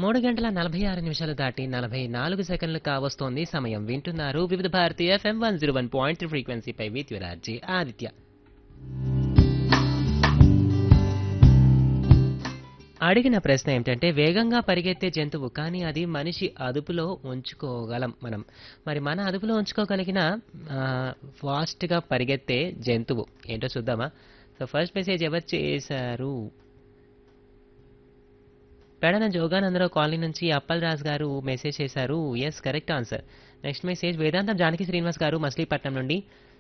మూడు గంటల నలభై ఆరు నిమిషాలు దాటి నలభై నాలుగు సెకండ్లు కావస్తోంది సమయం వింటున్నారు Vividh Bharati FM one zero one point ఫ్రీక్వెన్సీపై విత్ యువరాజీ ఆదిత్య అడిగిన ప్రశ్న ఏమిటంటే వేగంగా పరిగెత్తే జంతువు కానీ అది మనిషి అదుపులో ఉంచుకోగలం మనం మరి మన అదుపులో ఉంచుకోగలిగిన ఫాస్ట్గా పరిగెత్తే జంతువు ఏంటో చూద్దామా సో ఫస్ట్ మెసేజ్ ఎవరు చేశారు పెడన జోగానందరావు కాలనీ నుంచి అప్పల్ రాజ్ గారు మెసేజ్ చేశారు yes correct answer next message Vedantam Janaki Srinivas గారు మచిలీపట్నం నుండి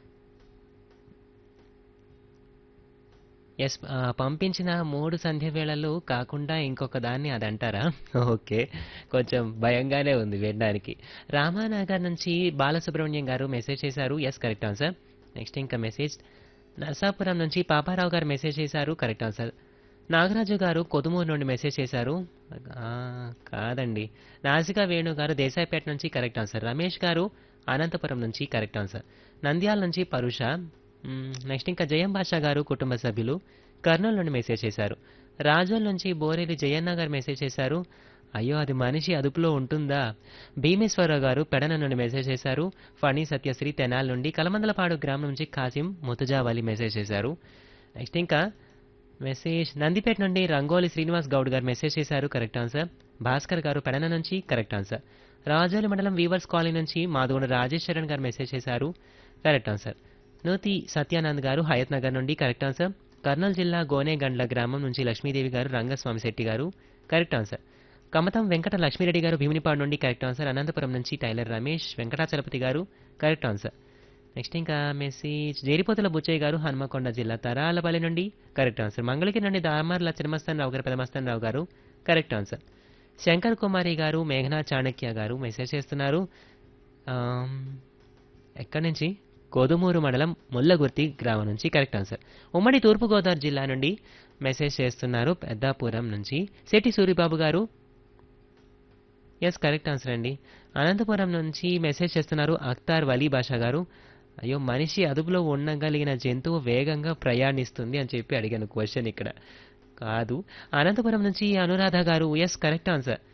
ఎస్ పంపించిన మూడు సంధ్య వేళలు కాకుండా ఇంకొక దాన్ని అది అంటారా ఓకే కొంచెం భయంగానే ఉంది వినడానికి రామానగర్ నుంచి బాలసుబ్రహ్మణ్యం గారు మెసేజ్ చేశారు ఎస్ కరెక్ట్ ఆన్సర్ నెక్స్ట్ ఇంకా మెసేజ్ నర్సాపురం నుంచి పాపారావు గారు మెసేజ్ చేశారు కరెక్ట్ ఆన్సర్ నాగరాజు గారు కొదుమూరు నుండి మెసేజ్ చేశారు ఆ, కాదండి నాసిక వేణు గారు దేశాయిపేట నుంచి కరెక్ట్ ఆన్సర్ రమేష్ గారు అనంతపురం నుంచి కరెక్ట్ ఆన్సర్ నంద్యాల నుంచి పరుష మ్మ్, నెక్స్ట్ ఇంకా జయం బాషా గారు కుటుంబ సభ్యులు కర్నూలు నుండి మెసేజ్ చేశారు రాజోల్ నుంచి బోరేలి జయన్న గారు మెసేజ్ చేశారు అయ్యో అది మనిషి అదుపులో ఉంటుందా భీమేశ్వరరావు గారు పెడన నుండి మెసేజ్ చేశారు ఫణి సత్యశ్రీ తెనాల్ నుండి కలమందలపాడు గ్రామం నుంచి కాసిం ముతుజావాలి మెసేజ్ చేశారు నెక్స్ట్ ఇంకా మెసేజ్ నందిపేట నుండి రంగోలి శ్రీనివాస్ గౌడ్ గారు మెసేజ్ చేశారు కరెక్ట్ ఆన్సర్ భాస్కర్ గారు పెడన నుంచి కరెక్ట్ ఆన్సర్ రాజోలి మండలం వీవర్స్ కాలనీ నుంచి మాధవుడు రాజేష్ చరణ్ గారు మెసేజ్ చేశారు కరెక్ట్ ఆన్సర్ నూతి సత్యానంద్ గారు హయత్ నగర్ నుండి కరెక్ట్ ఆన్సర్ కర్నూలు జిల్లా గోనేగండ్ల గ్రామం నుంచి లక్ష్మీదేవి గారు రంగస్వామి శెట్టి గారు కరెక్ట్ ఆన్సర్ కమతం వెంకట లక్ష్మీరెడ్డి గారు భీమినిపాడు నుండి కరెక్ట్ ఆన్సర్ అనంతపురం నుంచి tailor Ramesh Venkatachalapathi garu correct answer next ఇంకా మెసేజ్ జేరిపోతుల బుచ్చయ్య గారు హన్మకొండ జిల్లా తరాలపల్లి నుండి కరెక్ట్ ఆన్సర్ మంగళగిరి నుండి దామర్ల చిన్నమస్తాన్ రావు గారు పెదమస్తాన్ రావు గారు కరెక్ట్ ఆన్సర్ శంకర్ కుమారి గారు మేఘనా చాణక్య గారు మెసేజ్ చేస్తున్నారు ఆమ్, ఎక్కడి నుంచి కోదుమూరు మండలం ముల్లగుర్తి గ్రామం నుంచి కరెక్ట్ ఆన్సర్ ఉమ్మడి తూర్పుగోదావరి జిల్లా నుండి మెసేజ్ చేస్తున్నారు పెద్దాపురం నుంచి శెట్టి సూరిబాబు గారు ఎస్ కరెక్ట్ ఆన్సర్ అండి అనంతపురం నుంచి మెసేజ్ చేస్తున్నారు అఖ్తార్ వలీ బాషా గారు అయ్యో మనిషి అదుపులో ఉండగలిగిన జంతువు వేగంగా ప్రయాణిస్తుంది అని చెప్పి అడిగాను క్వశ్చన్ ఇక్కడ కాదు అనంతపురం నుంచి అనురాధ గారు ఎస్ కరెక్ట్ ఆన్సర్